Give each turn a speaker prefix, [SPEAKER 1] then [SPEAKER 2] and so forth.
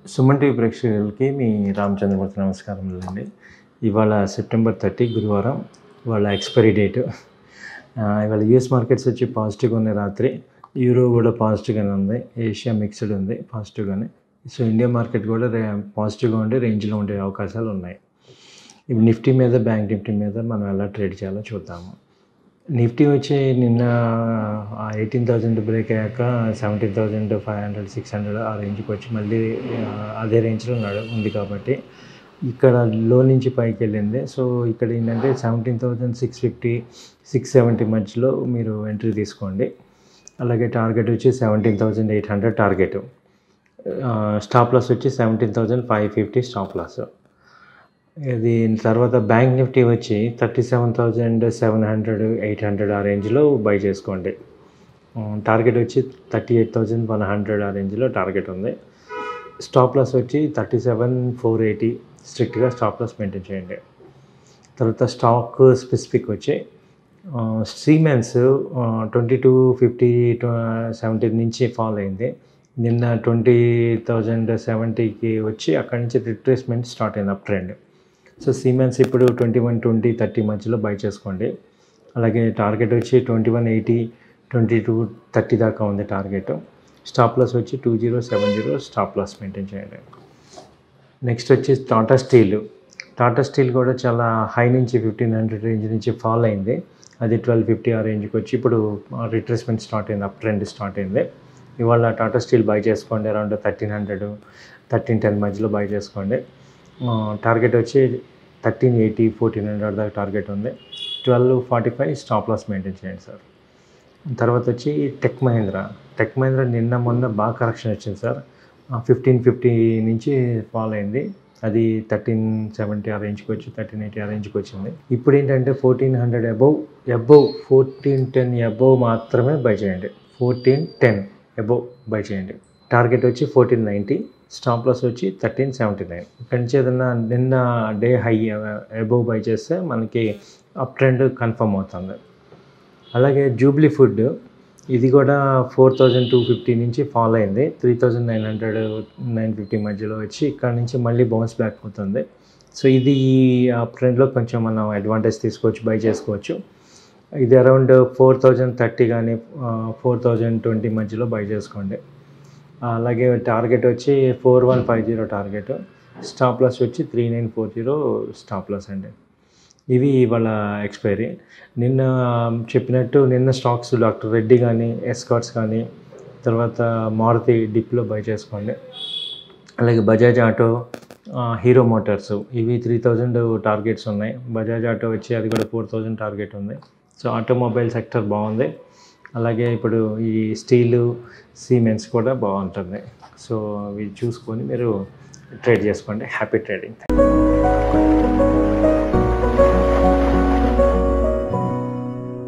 [SPEAKER 1] Suman TV ప్రేక్షకులకి మీ రామచంద్రమూర్తి నమస్కారములండి ఇవాళ September thirty గురువారం ఇవాళ ఎక్స్పైరీ డేట్ ఆ, ఇవాళ యూఎస్ మార్కెట్స్ వచ్చి పాజిటివ్గా ఉన్నాయి రాత్రి యూరో కూడా పాజిటివ్గానే ఉంది ఏషియా మిక్స్డ్ ఉంది పాజిటివ్గానే సో ఇండియా మార్కెట్ కూడా రే పాజిటివ్గా ఉండే రేంజ్లో ఉండే అవకాశాలు ఉన్నాయి ఇప్పుడు నిఫ్టీ మీద బ్యాంక్ నిఫ్టీ మీద మనం ఎలా ట్రేడ్ చేయాలో చూద్దాము నిఫ్టీ వచ్చి నిన్న ఎయిటీన్ థౌజండ్ బ్రేక్ అయ్యాక seventeen thousand five hundred six hundred ఆ రేంజ్కి వచ్చి మళ్ళీ ఆ, అదే రేంజ్లో నడు ఉంది కాబట్టి ఇక్కడ లో నుంచి పైకి వెళ్ళింది సో ఇక్కడ ఏంటంటే seventeen thousand six fifty six seventy మధ్యలో మీరు ఎంట్రీ తీసుకోండి అలాగే టార్గెట్ వచ్చి seventeen thousand eight hundred target stop loss వచ్చి seventeen thousand five fifty stop loss ఇది తర్వాత బ్యాంక్ నిఫ్టీ వచ్చి thirty seven thousand seven hundred eight hundred ఆ రేంజ్లో బై చేసుకోండి టార్గెట్ వచ్చి thirty eight thousand one hundred ఆ రేంజ్లో టార్గెట్ ఉంది స్టాప్ లాస్ వచ్చి థర్టీ సెవెన్ ఫోర్ ఎయిటీ స్ట్రిక్ట్గా స్టాప్ లాస్ మెయింటైన్ చేయండి తర్వాత స్టాక్ స్పెసిఫిక్ వచ్చి Siemens twenty two fifty seventy నుంచి ఫాల్ అయింది నిన్న ట్వంటీ థౌజండ్ సెవెంటీకి వచ్చి అక్కడి నుంచి రిట్రేస్మెంట్ స్టార్ట్ అయింది అప్ ట్రెండ్ సో సీమెన్స్ ఇప్పుడు ట్వంటీ వన్ ట్వంటీ థర్టీ మధ్యలో బై చేసుకోండి అలాగే టార్గెట్ వచ్చి twenty one eighty twenty two thirty దాకా ఉంది టార్గెట్ స్టాప్ లాస్ వచ్చి two zero seven zero stop loss maintain చేయండి నెక్స్ట్ వచ్చి టాటా స్టీల్ టాటా స్టీల్ కూడా చాలా హై నుంచి ఫిఫ్టీన్ హండ్రెడ్ రేంజ్ నుంచి ఫాల్ అయింది అది ట్వెల్వ్ ఫిఫ్టీ ఆ రేంజ్కి వచ్చి ఇప్పుడు రిట్రేస్మెంట్ స్టార్ట్ అయింది అప్ ట్రెండ్ స్టార్ట్ అయింది ఇవాళ టాటా స్టీల్ బై చేసుకోండి around thirteen hundred thirteen ten మధ్యలో బై చేసుకోండి టార్గెట్ వచ్చి థర్టీన్ ఎయిటీ ఫోర్టీన్ హండ్రెడ్ దాకా టార్గెట్ ఉంది twelve forty five stop loss maintain చేయండి సార్ తర్వాత వచ్చి టెక్ మహేంద్ర టెక్ మహేంద్ర నిన్న మొన్న బాగా కరెక్షన్ వచ్చింది సార్ ఫిఫ్టీన్ ఫిఫ్టీ నుంచి ఫాల్ అయింది అది థర్టీన్ సెవెంటీ ఆ రేంజ్కి వచ్చి థర్టీన్ ఎయిటీ ఆ రేంజ్కి వచ్చింది ఇప్పుడు ఏంటంటే fourteen hundred above above fourteen ten above మాత్రమే బై చేయండి ఫోర్టీన్ టెన్ అబౌవ్ బై చేయండి టార్గెట్ వచ్చి ఫోర్టీన్ నైంటీ స్టాప్ లాస్ వచ్చి థర్టీన్ సెవెంటీ నైన్ ఇక్కడి నుంచి ఏదన్నా నిన్న డే హై అబౌవ్ బై చేస్తే మనకి అప్ ట్రెండ్ కన్ఫర్మ్ అవుతుంది అలాగే జూబ్లీ ఫుడ్ ఇది కూడా ఫోర్ థౌజండ్ టూ ఫిఫ్టీ నుంచి ఫాల్ అయింది three thousand nine hundred nine fifty మధ్యలో వచ్చి ఇక్కడ నుంచి మళ్ళీ బౌన్స్ బ్యాక్ అవుతుంది సో ఇది ఈ ట్రెండ్లో కొంచెం మనం అడ్వాంటేజ్ తీసుకోవచ్చు బై చేసుకోవచ్చు ఇది అరౌండ్ ఫోర్ థౌజండ్ థర్టీ కానీ ఫోర్ థౌజండ్ ట్వంటీ మధ్యలో బై చేసుకోండి అలాగే టార్గెట్ వచ్చి four one five zero target stop loss వచ్చి three nine four zero stop loss అండి ఇవి ఇవాళ ఎక్స్పైరీ నిన్న చెప్పినట్టు నిన్న స్టాక్స్ డాక్టర్ రెడ్డి కానీ ఎస్కాట్స్ కానీ తర్వాత మారుతి డిప్లో బై చేసుకోండి అలాగే బజాజ్ ఆటో ఆ, హీరో మోటార్స్ ఇవి త్రీ థౌజండ్ టార్గెట్స్ ఉన్నాయి బజాజ్ ఆటో వచ్చి అది కూడా ఫోర్ థౌజండ్ టార్గెట్ ఉంది సో ఆటోమొబైల్ సెక్టర్ బాగుంది అలాగే ఇప్పుడు ఈ స్టీలు సిమెంట్స్ కూడా బాగుంటుంది సో ఇవి చూసుకొని మీరు ట్రేడ్ చేసుకోండి హ్యాపీ ట్రేడింగ్